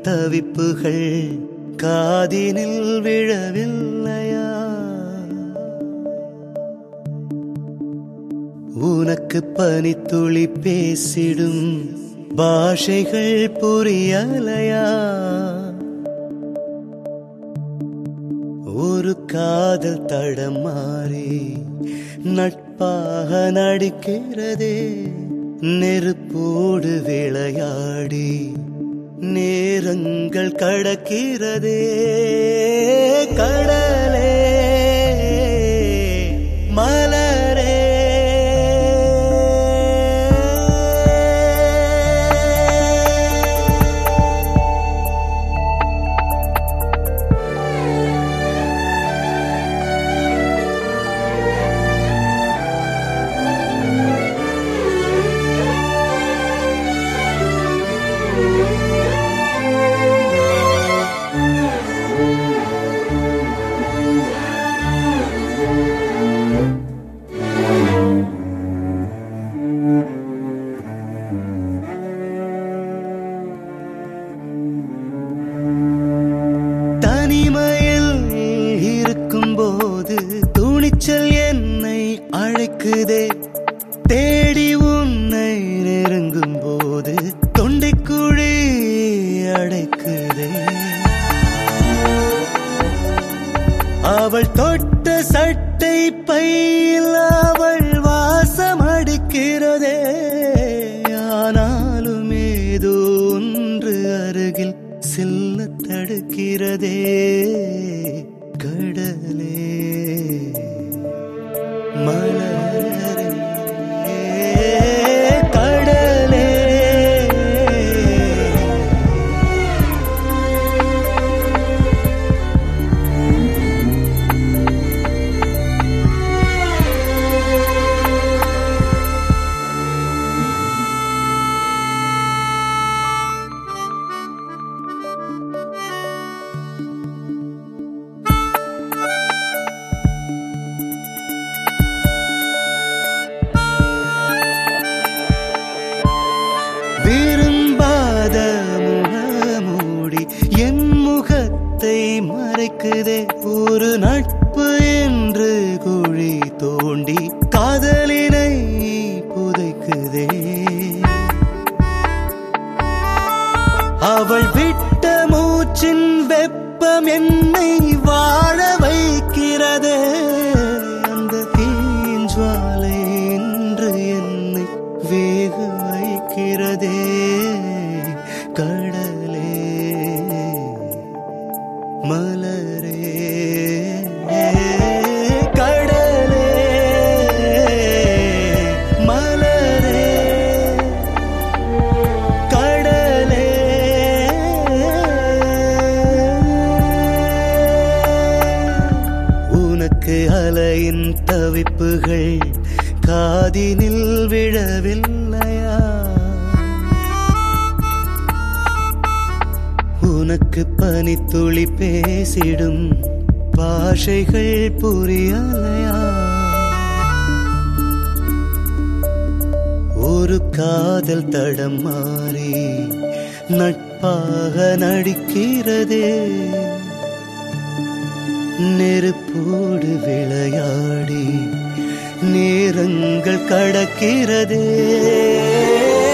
தவிப்புகள் காதினில் விழவில்லையா உனக்கு பனித்துளி பேசிடும் பாஷைகள் புரியலையா ஒரு காதல் தடமாறி நட்பாக நடிக்கிறதே நெருப்போடு விளையாடி நேரங்கள் கடக்கிறதே கடலே மலரே தனிமையில் இருக்கும்போது துணிச்சல் என்னை அழைக்குதே தேடி உன்னை நெருங்கும் போது தொண்டைக்குழி அடைக்குதே அவள் தொட்ட சட்டை பையில் அவள் வாசம் அடிக்கிறதே ஆனாலும் ஏதோ ஒன்று அருகில் செல்ல தடுக்கிறதே கடலே மலரே கடலே விரும்பாத முகமூடி என் முகத்தை மறைக்குதே ஒரு நட்பு என்று குழி தோண்டி காதலினை புதைக்குதே அவள் விட்ட மூச்சின் வெப்பம் என்னை வாழ வைக்கிறதே அந்த தீஞ்சுவாலை இன்று என்னை வேக வைக்கிறதே கடலே மலரே கடலே மலரே கடலே உனக்கு அலையின் தவிப்புகள் காதினில் விழவில்லையா உனக்கு பனித்துளி பேசிடும் பாஷைகள் புரியலையா ஒரு காதல் தடம் மாறி நட்பாக நடிக்கிறதே நெருப்போடு விளையாடி நேரங்கள் கடக்கிறதே